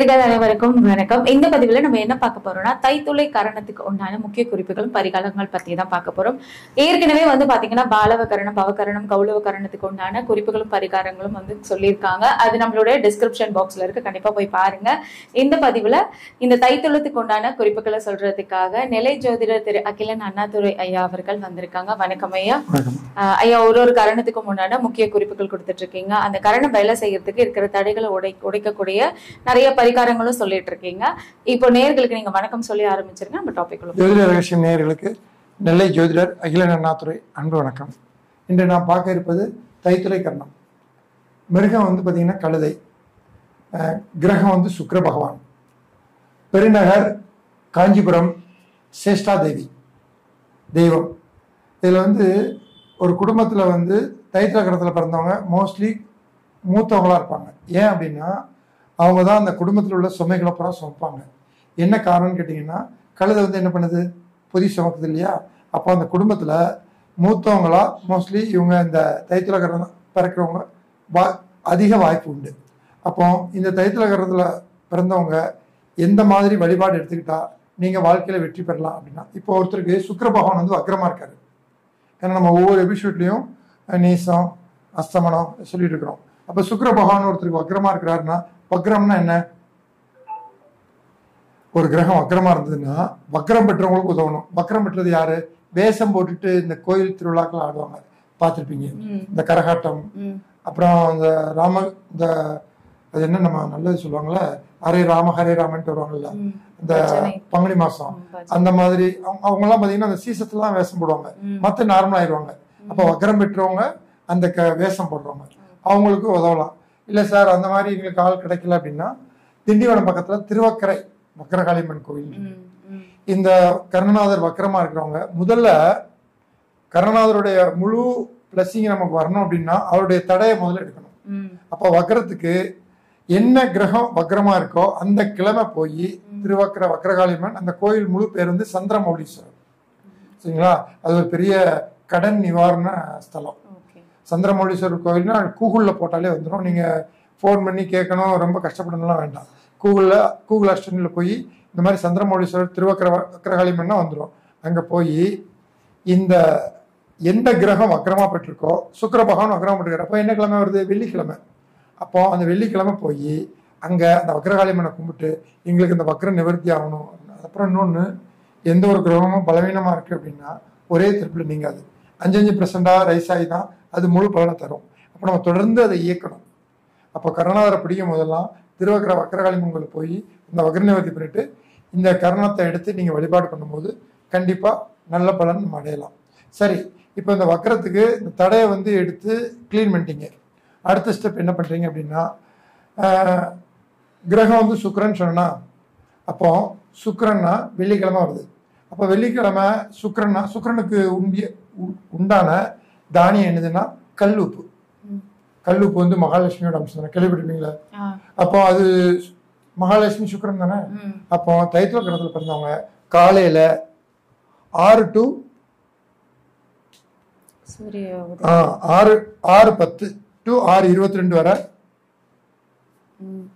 நேர்கள் அனைவருக்கும் வணக்கம் இந்த பதிவுல நம்ம என்ன பார்க்க போறோம்னா தைத்துளை கரணத்துக்கு உண்டான முக்கிய குறிப்புகளும் பரிகாலங்கள் பத்தி தான் பார்க்க போறோம் ஏற்கனவே வந்து பாத்தீங்கன்னா பாலவ கரணம் பவகரணம் கௌலவ கரணத்துக்கு உண்டான குறிப்புகளும் பரிகாரங்களும் வந்து சொல்லியிருக்காங்க அது நம்மளுடைய டிஸ்கிரிப்ஷன் பாக்ஸ்ல இருக்கு கண்டிப்பா போய் பாருங்க இந்த பதிவுல இந்த தைத்துளத்துக்கு உண்டான குறிப்புகளை சொல்றதுக்காக நிலை ஜோதிடர் திரு அகிலன் அண்ணாதுரை ஐயா அவர்கள் வந்திருக்காங்க வணக்கம் ஐயா வணக்கம் ஆஹ் ஐயா ஒரு ஒரு கரணத்துக்கும் உண்டான முக்கிய குறிப்புகள் கொடுத்துட்டு இருக்கீங்க அந்த கரணம் வேலை செய்யறதுக்கு இருக்கிற தடைகளை உடை உடைக்கக்கூடிய நிறைய பரிகாரங்களும் சொல்லிட்டு இருக்கீங்க இப்போ நேர்களுக்கு நீங்க வணக்கம் சொல்லி ஆரம்பிச்சிருங்க நம்ம டாபிக் ஜோதிட ரகசியம் நேயர்களுக்கு நெல்லை ஜோதிடர் அகிலன் அண்ணாதுரை அன்பு வணக்கம் இன்று நாம் பார்க்க இருப்பது தைத்துளை கர்ணம் மிருகம் வந்து பார்த்தீங்கன்னா கழுதை அஹ், கிரகம் வந்து சுக்கிர பகவான் பெருநகர் காஞ்சிபுரம் சேஷ்டா தேவி தெய்வம் இதில் வந்து ஒரு குடும்பத்தில் வந்து தைத்திர கரத்தில் பிறந்தவங்க மோஸ்ட்லி மூத்தவங்களா இருப்பாங்க ஏன் அப்படின்னா அவங்க தான் அந்த குடும்பத்தில் உள்ள சுமைகளை பூரா சுமப்பாங்க என்ன காரணம்னு கேட்டிங்கன்னா கழுதை வந்து என்ன பண்ணுது பொதி சுமக்குது இல்லையா அப்போ அந்த குடும்பத்தில் மூத்தவங்களா மோஸ்ட்லி இவங்க இந்த தைத்தில கரம் பிறக்கிறவங்க வா அதிக வாய்ப்பு உண்டு அப்போ இந்த தைத்தில கரத்தில் பிறந்தவங்க எந்த மாதிரி வழிபாடு எடுத்துக்கிட்டா நீங்கள் வாழ்க்கையில் வெற்றி பெறலாம் அப்படின்னா இப்போ ஒருத்தருக்கு சுக்கிர பகவான் வந்து வக்ரமாக இருக்காரு ஏன்னா நம்ம ஒவ்வொரு எபிசோட்லையும் நீசம் அஸ்தமனம் சொல்லிட்டு இருக்கிறோம் அப்போ சுக்கிர பகவான் ஒருத்தருக்கு வக்ரமா இருக்கிறாருன்னா வக்ரம்னா என்ன ஒரு கிரகம் வக்ரமா இருந்ததுன்னா வக்ரம் பெற்றவங்களுக்கு உதவணும் வக்ரம் பெற்றது யாரு வேஷம் போட்டுட்டு இந்த கோயில் திருவிழாக்கள் ஆடுவாங்க பார்த்துருப்பீங்க இந்த கரகாட்டம் அப்புறம் இந்த ராம இந்த அது என்ன நம்ம நல்லது சொல்லுவாங்கல்ல ஹரே ராம ஹரே ராமன்ட்டு வருவாங்கல்ல இந்த பங்குனி மாசம் அந்த மாதிரி அவங்க அவங்கெல்லாம் பார்த்தீங்கன்னா அந்த சீசத்துலாம் வேஷம் போடுவாங்க மற்ற நார்மல் ஆயிடுவாங்க அப்போ வக்ரம் பெற்றவங்க அந்த க வேஷம் போடுறவங்க அவங்களுக்கு உதவலாம் இல்லை சார் அந்த மாதிரி எங்களுக்கு ஆள் கிடைக்கல அப்படின்னா திண்டிவனம் பக்கத்துல திருவக்கரை வக்கரகாளியம்மன் கோவில் இந்த கருணநாதர் வக்கரமா இருக்கிறவங்க முதல்ல கருணநாதருடைய முழு பிளஸ்ஸிங் நமக்கு வரணும் அப்படின்னா அவருடைய தடையை முதல்ல எடுக்கணும் அப்போ வக்கரத்துக்கு என்ன கிரகம் வக்கரமா இருக்கோ அந்த கிழமை போய் திருவக்கர வக்கரகாளியம்மன் அந்த கோயில் முழு பேர் வந்து சந்திரமௌலீஸ்வரர் சரிங்களா அது ஒரு பெரிய கடன் நிவாரண ஸ்தலம் சந்திரமௌலீஸ்வரர் கோயில்னா கூகுள்ல போட்டாலே வந்துடும் நீங்க ஃபோன் பண்ணி கேட்கணும் ரொம்ப கஷ்டப்படணும்லாம் வேண்டாம் கூகுளில் கூகுள் அஸ்டனில் போய் இந்த மாதிரி சந்திரமௌலீஸ்வரர் திருவக்கர வக்கரகாளியம்மன்னா வந்துடும் அங்கே போய் இந்த எந்த கிரகம் வக்கரமா பெற்றிருக்கோ சுக்கிர பகவான் வக்கரமா பெற்றிருக்காரு அப்போ என்ன கிழமை வருது வெள்ளிக்கிழமை அப்போ அந்த வெள்ளிக்கிழமை போய் அங்கே அந்த வக்கரகாளியம்மனை கும்பிட்டு எங்களுக்கு இந்த வக்கர நிவர்த்தி ஆகணும் அப்புறம் இன்னொன்று எந்த ஒரு கிரகமும் பலவீனமாக இருக்குது அப்படின்னா ஒரே திருப்பில் நீங்காது அஞ்சு அஞ்சு பர்சண்டாக ரைஸ் ஆகி தான் அது முழு பலனை தரும் அப்போ நம்ம தொடர்ந்து அதை இயக்கணும் அப்போ கருணாதரை பிடிக்கும் போதெல்லாம் திருவக்கர வக்கரகாளியம்மன் கோயில் போய் இந்த வக்கர நிவர்த்தி பண்ணிட்டு இந்த கரணத்தை எடுத்து நீங்கள் வழிபாடு பண்ணும்போது கண்டிப்பாக நல்ல பலன் நம்ம அடையலாம் சரி இப்போ இந்த வக்கரத்துக்கு இந்த தடையை வந்து எடுத்து க்ளீன் பண்ணிட்டீங்க அடுத்த ஸ்டெப் என்ன பண்ணுறீங்க அப்படின்னா ஆஹ், கிரகம் வந்து சுக்கிரன் சொன்னா அப்போ சுக்கிரன்னா வெள்ளிக்கிழமை வருது அப்போ வெள்ளிக்கிழமை சுக்கிரன்னா சுக்கிரனுக்கு உண்டிய உ- உண்டான தானியம் என்னதுன்னா கல் உப்பு கல் உப்பு வந்து மகாலட்சுமியோட அம்சம் தானே கேள்விப்பட்டிருப்பீங்களா அப்போ அது மகாலட்சுமி சுக்கிரன் தானே அப்போ தைத்திர கிரகத்தில் பிறந்தவங்க காலையில ஆறு டு சூரிய ஆ, ஆறு ஆறு பத்து டு ஆறு இருபத்தி ரெண்டு வரை ம்.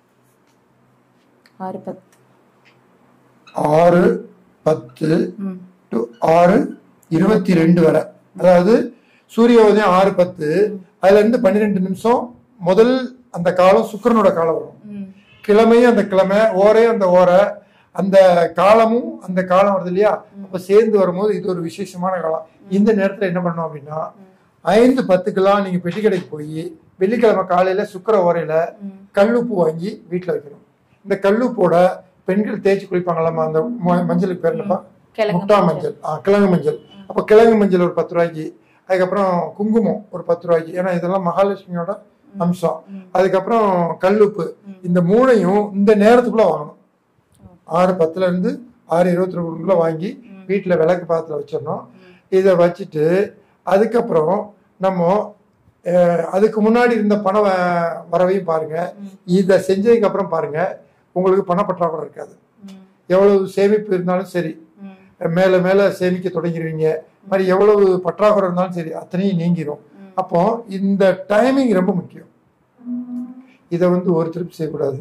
ஆறு பத்து ஆறு பத்து ம். டு ஆறு இருபத்தி ரெண்டு வரை அதாவது சூரிய உதயம் ஆறு பத்து அதுல இருந்து பன்னிரெண்டு நிமிஷம் முதல் அந்த காலம் சுக்கிரனோட காலம் வரும் ம். கிழமையும் அந்த கிழமை ஓரையும் அந்த ஓரை அந்த காலமும் அந்த காலம் வருது இல்லையா அப்ப சேர்ந்து வரும்போது இது ஒரு விசேஷமான காலம் இந்த நேரத்துல என்ன பண்ணணும் அப்படின்னா ஐந்து பத்துக்கெல்லாம் நீங்க பெட்டி கடைக்கு போய் வெள்ளிக்கிழமை காலையில சுக்கிர ஓரையில ம். கல்லுப்பு வாங்கி வீட்டுல வைக்கணும் இந்த கல்லுப்போட பெண்கள் தேய்ச்சி குளிப்பாங்களாமா அந்த ம- மஞ்சளுக்கு பேர் என்னப்பா கிழங்கு முட்டா மஞ்சள் ஆ கிழங்கு மஞ்சள் அப்ப கிழங்கு மஞ்சள் ஒரு பத்து ரூபாய்க்கு அதுக்கப்புறம் குங்குமம் ஒரு பத்து ரூபாய்க்கு ஏன்னா இதெல்லாம் மகாலட்சுமியோட அம்சம் அதுக்கப்புறம் கல்லுப்பு இந்த மூணையும் இந்த நேரத்துக்குள்ள வாங்கணும் ஆறு பத்துல இருந்து ஆறு இருபத்தி ரெண்டுக்குள்ள வாங்கி வீட்டுல விளக்கு பாத்திரம் வச்சிடணும் இதை வச்சுட்டு அதுக்கப்புறம் நம்ம அஹ், அதுக்கு முன்னாடி இருந்த பண வ- வரவையும் பாருங்க இதை செஞ்சதுக்கு அப்புறம் பாருங்க உங்களுக்கு பணப்பற்றாக்குறை இருக்காது ம். எவ்வளவு சேமிப்பு இருந்தாலும் சரி ம். மேல மேல சேமிக்க தொடங்கிடுவீங்க இது மாதிரி எவ்வளவு பற்றாக்குறை இருந்தாலும் சரி அத்தனையும் நீங்கிரும் அப்போ இந்த டைமிங் ரொம்ப முக்கியம் இதை வந்து ஒரு திருப்பி செய்யக்கூடாது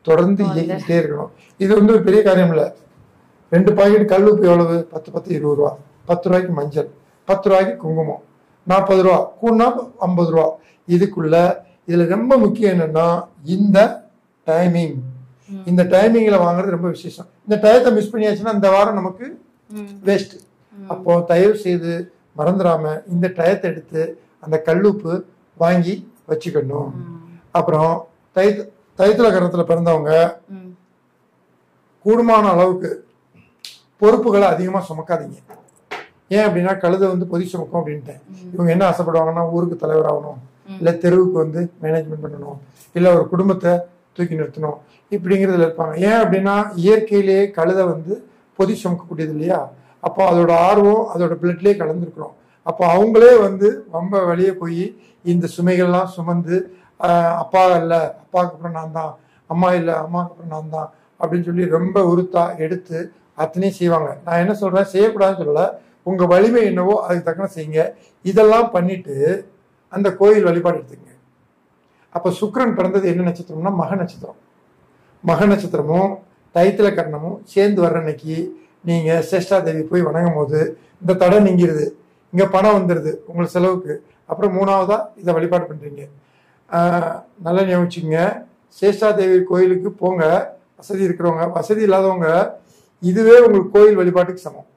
தொடர்ந்து இயக்கிட்டே இருக்கணும் இது வந்து ஒரு பெரிய காரியம் இல்லை ரெண்டு பாக்கெட் கல் உப்பு எவ்வளவு பத்து பத்து இருபது ரூபா பத்து ரூபாய்க்கு மஞ்சள் பத்து ரூபாய்க்கு குங்குமம் நாற்பது ரூபா கூடனா ஐம்பது ரூபா இதுக்குள்ள இதுல ரொம்ப முக்கியம் என்னன்னா இந்த டைமிங் இந்த டைமிங்ல வாங்குறது ரொம்ப விசேஷம் இந்த டயத்தை மிஸ் பண்ணியாச்சுன்னா இந்த வாரம் நமக்கு ம். வேஸ்ட் அப்போ தயவு செய்து மறந்துடாம இந்த டயத்தை எடுத்து அந்த கல்லுப்பு வாங்கி வச்சுக்கணும் அப்புறம் தை தைத்துல கரத்துல பிறந்தவங்க ம். கூடுமான அளவுக்கு பொறுப்புகளை அதிகமா சுமக்காதீங்க ஏன் அப்படின்னா கழுதை வந்து பொதி சுமக்கும் அப்படின்ட்டேன் இவங்க என்ன ஆசைப்படுவாங்கன்னா ஊருக்கு தலைவர் ஆகணும் இல்ல தெருவுக்கு வந்து மேனேஜ்மெண்ட் பண்ணணும் இல்ல ஒரு குடும்பத்தை தூக்கி நிறுத்தணும் இப்படிங்கிறதுல இருப்பாங்க ஏன் அப்படின்னா இயற்கையிலேயே கழுதை வந்து பொதி சுமக்கக்கூடியது இல்லையா அப்போ அதோட ஆர்வம் அதோட பிளட்லேயே கலந்துருக்குறோம் அப்போ அவங்களே வந்து ரொம்ப வெளியே போய் இந்த சுமைகள்லாம் சுமந்து ஆஹ், அப்பா இல்லை அப்பாவுக்கு அப்புறம் நான் தான் அம்மா இல்லை அம்மாவுக்கு அப்புறம் நான் தான் அப்படின்னு சொல்லி ரொம்ப உருத்தா எடுத்து அத்தனையும் செய்வாங்க நான் என்ன சொல்றேன் செய்யக்கூடாதுன்னு சொல்லல உங்க வலிமை என்னவோ அதுக்கு தக்கன செய்யுங்க இதெல்லாம் பண்ணிட்டு அந்த கோயில் வழிபாடு எடுத்துக்கங்க அப்ப சுக்கிரன் பிறந்தது என்ன நட்சத்திரம்னா மக நட்சத்திரம் மக நட்சத்திரமும் தைத்தில கர்ணமும் சேர்ந்து வர்ற அன்னைக்கு நீங்க சேஷ்டா தேவி போய் வணங்கும் போது இந்த தடை நீங்கிருது இங்க பணம் வந்துடுது உங்களுக்கு செலவுக்கு அப்புறம் மூணாவதா இதை வழிபாடு பண்றீங்க ஆஹ் நல்லா ஞாபகிச்சுங்க சேஷ்டா தேவி கோயிலுக்கு போங்க வசதி இருக்கிறவங்க வசதி இல்லாதவங்க இதுவே உங்களுக்கு கோயில் வழிபாட்டுக்கு சமம்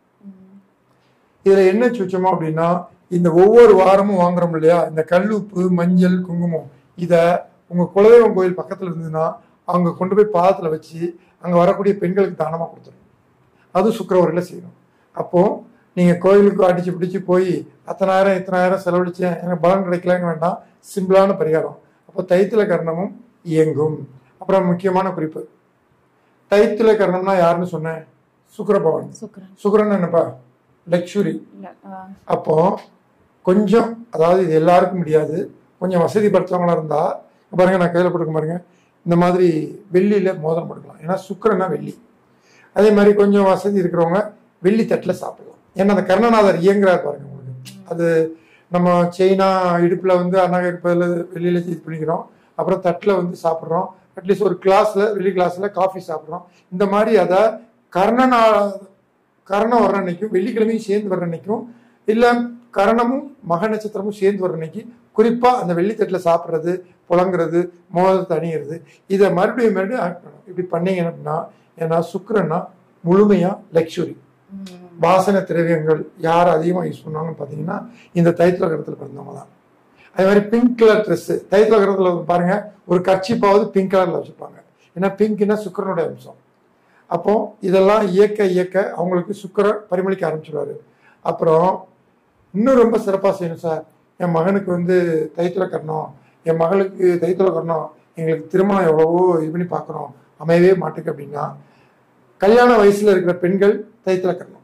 இதுல என்ன சுச்சமோ அப்படின்னா இந்த ஒவ்வொரு வாரமும் வாங்குறோம் இல்லையா இந்த கல்லுப்பு மஞ்சள் குங்குமம் இத உங்க குலதெய்வம் கோயில் பக்கத்துல இருந்ததுன்னா அவங்க கொண்டு போய் பாதத்துல வச்சு அங்க வரக்கூடிய பெண்களுக்கு தானமா கொடுத்துரும் அது சுக்கரவரையில செய்யணும் அப்போ நீங்க கோயிலுக்கு அடிச்சு பிடிச்சு போய் அத்தனாயிரம் இத்தனாயிரம் செலவழிச்சேன் எனக்கு பலன் கிடைக்கலன்னு வேண்டாம் சிம்பிளான பரிகாரம் அப்போ தைத்தில கர்ணமும் இயங்கும் அப்புறம் முக்கியமான குறிப்பு தைத்தில கர்ணம்னா யாருன்னு சொன்னேன் சுக்கிர பகவான் சுக்கிரன் சுக்கிரன் என்னப்பா லக்ஸுரி இல்ல ஆ. அப்போ கொஞ்சம் அதாவது இது எல்லாருக்கும் முடியாது கொஞ்சம் வசதி படைச்சவங்களா இருந்தா இப்ப பாருங்க நான் கையில போட்டுக்க பாருங்க இந்த மாதிரி வெள்ளியில மோதிரம் போட்டுக்கலாம் ஏன்னா சுக்கிரனா வெள்ளி அதே மாதிரி கொஞ்சம் வசதி இருக்கிறவங்க வெள்ளி தட்டுல சாப்பிடலாம் ஏன்னா அந்த கர்ணநாதர் இயங்குறாரு பாருங்க உங்களுக்கு அது நம்ம செயினா இடுப்புல வந்து அண்ணாக இருப்பதில் வெளியில இது பண்ணிக்கிறோம் அப்புறம் தட்டுல வந்து சாப்பிட்றோம் அட்லீஸ்ட் ஒரு கிளாஸ்ல வெள்ளி கிளாஸ்ல காஃபி சாப்பிட்றோம் இந்த மாதிரி அதை கர்ணனா கரணம் வர்ற அன்னைக்கும் வெள்ளிக்கிழமையும் சேர்ந்து வர்ற அன்னைக்கும் இல்ல கரணமும் மக நட்சத்திரமும் சேர்ந்து வர்ற அன்னைக்கு குறிப்பா அந்த வெள்ளித்தட்டுல சாப்பிட்றது புழங்குறது மோதத்தை அணியிறது இதை மறுபடியும் மறுபடியும் ஆக்ட் பண்ணணும் இப்படி பண்ணீங்க அப்படின்னா ஏன்னா சுக்கிரன்னா முழுமையா லக்ஸுரி ம். வாசனை திரவியங்கள் யார் அதிகமாக யூஸ் பண்ணுவாங்கன்னு பார்த்தீங்கன்னா இந்த தைத்தில கரத்தில் பிறந்தவங்க தான் அதே மாதிரி பிங்க் கலர் ட்ரெஸ் தைத்தில கரத்தில் பாருங்க ஒரு கர்ச்சிப்பாவது பிங்க் கலர்ல வச்சுப்பாங்க ஏன்னா பிங்க்னா சுக்கிரனுடைய அம்சம் அப்போ இதெல்லாம் இயக்க இயக்க அவங்களுக்கு சுக்கிரன் பரிமளிக்க ஆரம்பிச்சிடுவாரு அப்புறம் இன்னும் ரொம்ப சிறப்பாக செய்யணும் சார் என் மகனுக்கு வந்து தைத்தில கரணம் என் மகளுக்கு தைத்தில கரணம் எங்களுக்கு திருமணம் எவ்வளவோ இது பண்ணி பார்க்குறோம் அமையவே மாட்டுக்கு அப்படின்னா கல்யாண வயசுல இருக்கிற பெண்கள் தைத்தில கரணம்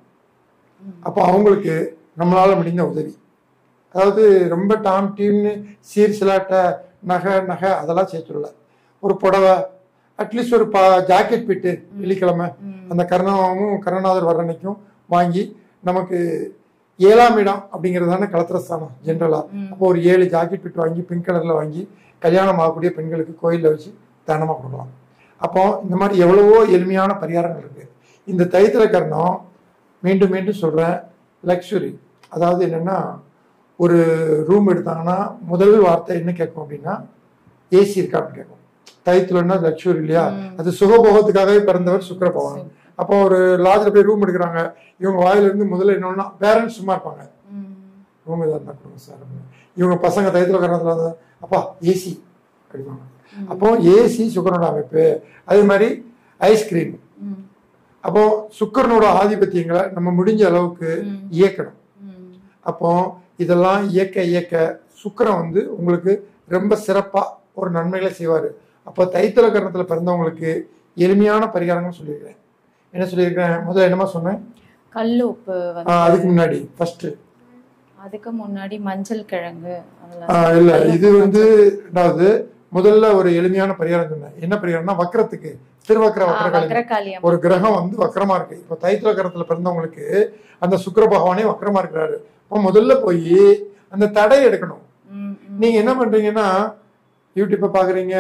அப்போ அவங்களுக்கு நம்மளால முடிந்த உதவி அதாவது ரொம்ப டாம் டீம்னு சீர் சிலாட்டை நகை நகை அதெல்லாம் சேர்த்துடல ஒரு புடவை அட்லீஸ்ட் ஒரு பா ஜாக்கெட் பிட்டு வெள்ளிக்கிழமை ம். அந்த கருணாவும் கருணாதர் வர்ற அன்னைக்கும் வாங்கி நமக்கு ஏழாம் இடம் அப்படிங்கிறது தானே கலத்திரஸ்தானம் ஜென்ரலா ம். அப்போ ஒரு ஏழு ஜாக்கெட் பிட் வாங்கி பிங்க் கலர்ல வாங்கி கல்யாணம் ஆகக்கூடிய பெண்களுக்கு கோயில்ல வச்சு தானமா கொடுக்கலாம் அப்போ இந்த மாதிரி எவ்வளவோ எளிமையான பரிகாரங்கள் இருக்கு இந்த தைத்திர கர்ணம் மீண்டும் மீண்டும் சொல்றேன் லக்ஸுரி அதாவது என்னன்னா ஒரு ரூம் எடுத்தாங்கன்னா முதல் வார்த்தை என்ன கேட்கும் அப்படின்னா ஏசி இருக்கா அப்படின்னு கேட்கும் தைத்துலன்னா லக்ஸுரி இல்லையா ம். அது சுகபோகத்துக்காகவே பிறந்தவர் சுக்கிர பகவான் அப்போ ஒரு லாட்ஜில் போய் ரூம் எடுக்கிறாங்க இவங்க வாயில இருந்து முதல்ல என்னன்னா பேரண்ட்ஸ் சும்மா இருப்பாங்க ம். ரூம் இதாக இருந்தால் கொடுங்க சார் அப்படின்னு. இவங்க பசங்க தைத்துல காரணத்துல வந்து அப்பா ஏசி அப்படிவாங்க அப்போ ஏசி சுக்கரனோட அமைப்பு அதே மாதிரி ஐஸ்கிரீம் ம். அப்போ சுக்கரனோட ஆதிபத்தியங்களை நம்ம முடிஞ்ச அளவுக்கு ம். இயக்கணும் ம். அப்போ இதெல்லாம் இயக்க இயக்க சுக்கிரன் வந்து உங்களுக்கு ரொம்ப சிறப்பா ஒரு நன்மைகளை செய்வாரு அப்போ தைத்தல கரணத்துல பிறந்தவங்களுக்கு எளிமையான பரிகாரங்கள் சொல்லியிருக்கிறேன் என்ன சொல்லியிருக்கிறேன் முதல்ல என்னமா சொன்னேன் கல்லு உப்பு வந்து ஆஹ் அதுக்கு முன்னாடி ஃபர்ஸ்ட் அதுக்கு முன்னாடி மஞ்சள் கிழங்கு அதெல்லாம் ஆஹ் இல்ல இது வந்து ரெண்டாவது முதல்ல ஒரு எளிமையான பரிகாரம் சொன்னேன் என்ன பரிகாரம்னா வக்கரத்துக்கு திருவக்கர ஆ, வக்கரகாளி வக்ரகாளி அம்மன். ஒரு கிரகம் வந்து வக்கரமா இருக்கு இப்போ தைத்திர கரத்துல பிறந்தவங்களுக்கு அந்த சுக்கிர பகவானே வக்கரமா இருக்கிறாரு இப்போ முதல்ல போய் அந்த தடை எடுக்கணும் ம், ம். நீங்க என்ன பண்றீங்கன்னா யூடியூப்பை பாக்குறீங்க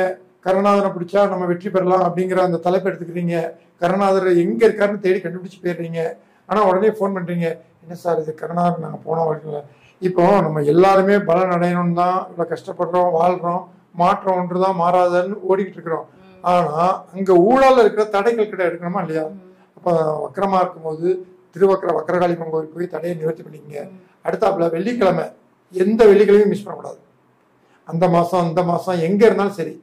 கருணாதனை பிடிச்சா நம்ம வெற்றி பெறலாம் அப்படிங்கிற அந்த தலைப்பு எடுத்துக்கிறீங்க கருணாதர் எங்க இருக்காருன்னு தேடி கண்டுபிடிச்சு போயிடுறீங்க ஆனா உடனே ஃபோன் பண்றீங்க என்ன சார் இது கருணாதர் நாங்க போன வாழ்க்கையில இப்போ நம்ம எல்லாருமே பலன் அடையணும் தான் இவ்வளவு கஷ்டப்படுறோம் வாழ்றோம் மாற்றம் ஒன்று தான் மாறாதன்னு ஓடிக்கிட்டு இருக்கிறோம் ஆனா அங்க ஊழல்ல இருக்கிற தடைகள் கிட்ட எடுக்கணுமா இல்லையா அப்ப வக்கரமா இருக்கும்போது திருவக்கர வக்கரகாளிமன் கோவில் போய் தடையை நிவர்த்தி பண்ணிக்கங்க அடுத்தாப்புல வெள்ளிக்கிழமை எந்த வெள்ளிக்கிழமையும் மிஸ் பண்ணக்கூடாது அந்த மாசம் இந்த மாசம் எங்க இருந்தாலும் சரி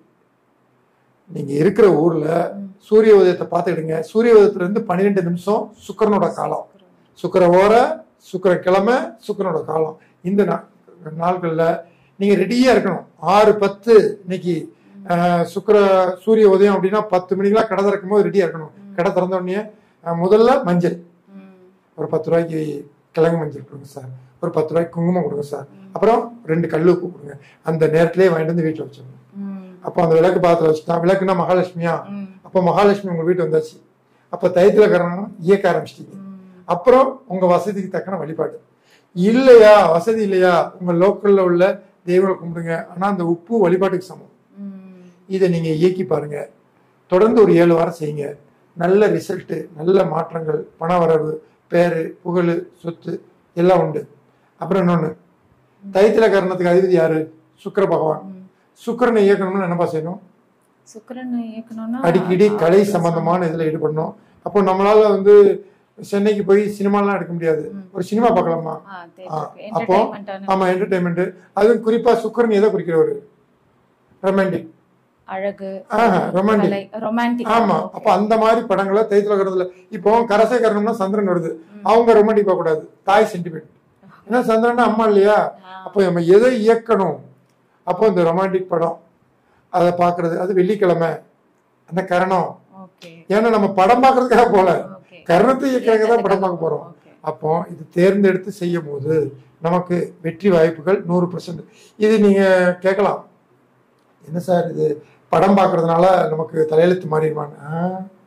நீங்க இருக்கிற ஊர்ல சூரிய உதயத்தை பார்த்துக்கிடுங்க சூரிய உதயத்துல இருந்து பன்னிரெண்டு நிமிஷம் சுக்கரனோட காலம் சுக்கர ஓர சுக்கர கிழமை சுக்கரனோட காலம் இந்த நா- நாட்கள்ல நீங்க ரெடியா இருக்கணும் ஆறு பத்து இன்னைக்கு ஆஹ், சுக்கிர சூரிய உதயம் அப்படின்னா பத்து மணிக்கெல்லாம் கடை திறக்கும் போது ரெடியா இருக்கணும் கடை திறந்த உடனே ஆஹ், முதல்ல மஞ்சள் ஒரு பத்து ரூபாய்க்கு கிழங்கு மஞ்சள் கொடுங்க சார் ஒரு பத்து ரூபாய்க்கு குங்குமம் கொடுங்க சார் அப்புறம் ரெண்டு கல் உப்பு கொடுங்க அந்த நேரத்திலேயே வாங்கிட்டு வந்து வீட்டில் வச்சிடணும் அப்போ அந்த விளக்கு பாத்திரம் வச்சுட்டா விளக்குனா மகாலட்சுமியா அப்போ மகாலட்சுமி உங்க வீட்டு வந்தாச்சு அப்போ தைத்துல கரணம் இயக்க ஆரம்பிச்சிட்டீங்க அப்புறம் உங்க வசதிக்கு தக்கன வழிபாடு இல்லையா வசதி இல்லையா உங்க லோக்கல்ல உள்ள தெய்வங்களை கும்பிடுங்க ஆனா அந்த உப்பு வழிபாட்டுக்கு சமம் இதை நீங்க இயக்கி பாருங்க தொடர்ந்து ஒரு ஏழு வாரம் செய்யுங்க நல்ல ரிசல்ட்டு நல்ல மாற்றங்கள் பண வரவு பேரு புகழ் சொத்து எல்லாம் உண்டு அப்புறம் இன்னொன்னு தைத்தில கரணத்துக்கு அதிபதி யாரு சுக்கிர பகவான் சுக்கிரனை இயக்கணும்னு என்னப்பா செய்யணும் சுக்கரன் இயக்கணும்னா அடிக்கடி கலை சம்பந்தமான இதுல ஈடுபடணும் அப்போ நம்மளால வந்து சென்னைக்கு போய் சினிமாலாம் எடுக்க முடியாது ஒரு சினிமா பார்க்கலாமா ஆ, theatre ஆ, க்கு. அப்போ entertainment ஆன ஆமா என்டர்டைன்மெண்ட் அதுவும் குறிப்பா சுக்கிரன் எதை குறிக்கிறவர் ரொமான்டிக் அழகு ரொமான்டிக் கலை ரொமான்டிக் ஆமா அப்ப அந்த மாதிரி படங்களை தைத்துல கருதுல இப்போ கரசை கரணம்னா சந்திரன் வருது அவங்க ரொமான்டிக் பார்க்க கூடாது தாய் சென்டிமெண்ட் ஏன்னா சந்திரன் அம்மா இல்லையா அப்போ நம்ம எதை இயக்கணும் அப்போ இந்த ரொமான்டிக் படம் அதை பார்க்கிறது அது வெள்ளிக்கிழமை அந்த கரணம் ஓகே ஏன்னா நம்ம படம் பார்க்கறதுக்காக போல ஓகே கரணத்தை இயக்கிறதுக்கு தான் படம் பார்க்க போறோம் அப்போ இது தேர்ந்தெடுத்து செய்யும் போது நமக்கு வெற்றி வாய்ப்புகள் நூறு பர்சன்ட் இது நீங்க கேட்கலாம் என்ன சார் இது படம் பார்க்கறதுனால நமக்கு தலையெழுத்து மாறிடுவான்னு ஆ,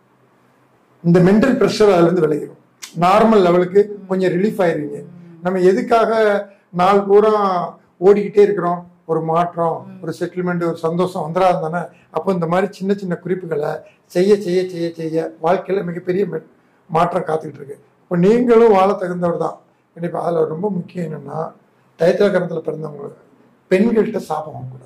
இந்த மென்டல் ப்ரெஷர் அதுல இருந்து விலகிடும் நார்மல் லெவலுக்கு கொஞ்சம் ரிலீஃப் ஆயிருவீங்க நம்ம எதுக்காக நாள் பூரா ஓடிக்கிட்டே இருக்கிறோம் ஒரு மாற்றம் ஒரு செட்டில்மெண்ட் ஒரு சந்தோஷம் வந்துடாது தானே அப்போ இந்த மாதிரி சின்ன சின்ன குறிப்புகளை செய்ய செய்ய செய்ய செய்ய வாழ்க்கையில மிகப்பெரிய மெ- மாற்றம் காத்துக்கிட்டு இருக்கு இப்போ நீங்களும் வாழ தகுந்தவர் தான் கண்டிப்பா அதுல ரொம்ப முக்கியம் என்னன்னா தைத்திர கரணத்துல பிறந்தவங்க பெண்கள்கிட்ட சாபம் வாங்கக்கூடாது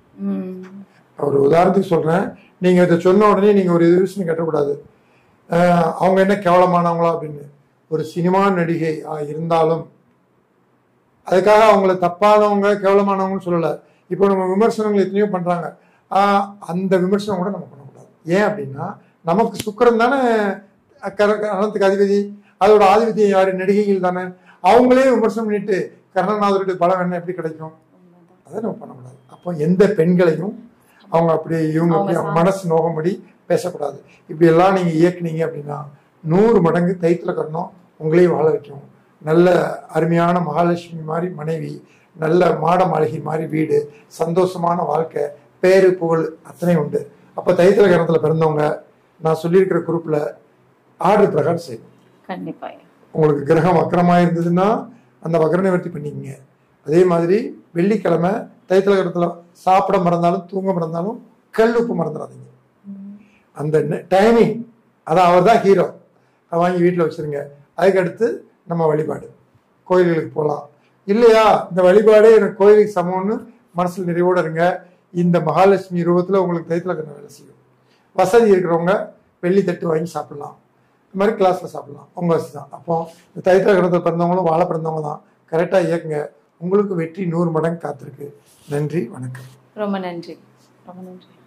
ஒரு உதாரணத்துக்கு சொல்றேன் நீங்க இதை சொன்ன உடனே நீங்க ஒரு இது விஷயம் கட்டக்கூடாது ஆஹ் அவங்க என்ன கேவலமானவங்களா அப்படின்னு ஒரு சினிமா நடிகை ஆ, இருந்தாலும் அதுக்காக அவங்கள தப்பானவங்க கேவலமானவங்கன்னு சொல்லல இப்போ நம்ம விமர்சனங்கள் எத்தனையோ பண்றாங்க ஆஹ் அந்த விமர்சனம் கூட நம்ம பண்ணக்கூடாது ஏன் அப்படின்னா நமக்கு சுக்கிரன் தானே கர- கரணத்துக்கு அதிபதி அதோட ஆதிபத்தியம் யாரு நடிகைகள் தானே அவங்களே விமர்சனம் பண்ணிட்டு கருணநாதருடைய பலம் என்ன எப்படி கிடைக்கும் அதை நம்ம பண்ணக்கூடாது அப்போ எந்த பெண்களையும் அவங்க அப்படி இவங்க அப்படி அவங்க மனசு நோகம்படி பேசக்கூடாது இப்படி எல்லாம் நீங்க இயக்குனீங்க அப்படின்னா நூறு மடங்கு தைத்துல கரணம் உங்களையும் வாழ வைக்கும் நல்ல அருமையான மகாலட்சுமி மாதிரி மனைவி நல்ல மாட மாளிகை மாதிரி வீடு சந்தோஷமான வாழ்க்கை பேரு புகழ் அத்தனை உண்டு அப்ப தைத்துல கரணத்துல பிறந்தவங்க நான் சொல்லியிருக்கிற குரூப்ல ஆர்டர் பிரகாரம் செய்யணும் கண்டிப்பா உங்களுக்கு கிரகம் வக்கரமா இருந்ததுன்னா அந்த வக்கர நிவர்த்தி பண்ணிக்கங்க அதே மாதிரி வெள்ளிக்கிழமை தைத்தில கிரகத்துல சாப்பிட மறந்தாலும் தூங்க மறந்தாலும் கல் உப்பு மறந்துடாதீங்க அந்த டைமிங் அதான் அவர் தான் ஹீரோ அதை வாங்கி வீட்டில் வச்சிருங்க அதுக்கடுத்து நம்ம வழிபாடு கோயில்களுக்கு போகலாம் இல்லையா இந்த வழிபாடே எனக்கு கோயிலுக்கு சமம்னு மனசில் நிறைவோட இருங்க இந்த மகாலட்சுமி ரூபத்தில் உங்களுக்கு தைத்தில கிரகம் வேலை செய்யும் வசதி இருக்கிறவங்க வெள்ளி தட்டு வாங்கி சாப்பிடலாம் இந்த மாதிரி கிளாஸில் சாப்பிடலாம் உங்க வசதி தான் அப்போ இந்த தைத்தில கிரகத்தில் பிறந்தவங்களும் வாழ பிறந்தவங்க தான் கரெக்டாக இயக்குங்க உங்களுக்கு வெற்றி நூறு மடங்கு காத்திருக்கு நன்றி வணக்கம் ரொம்ப நன்றி ரொம்ப நன்றி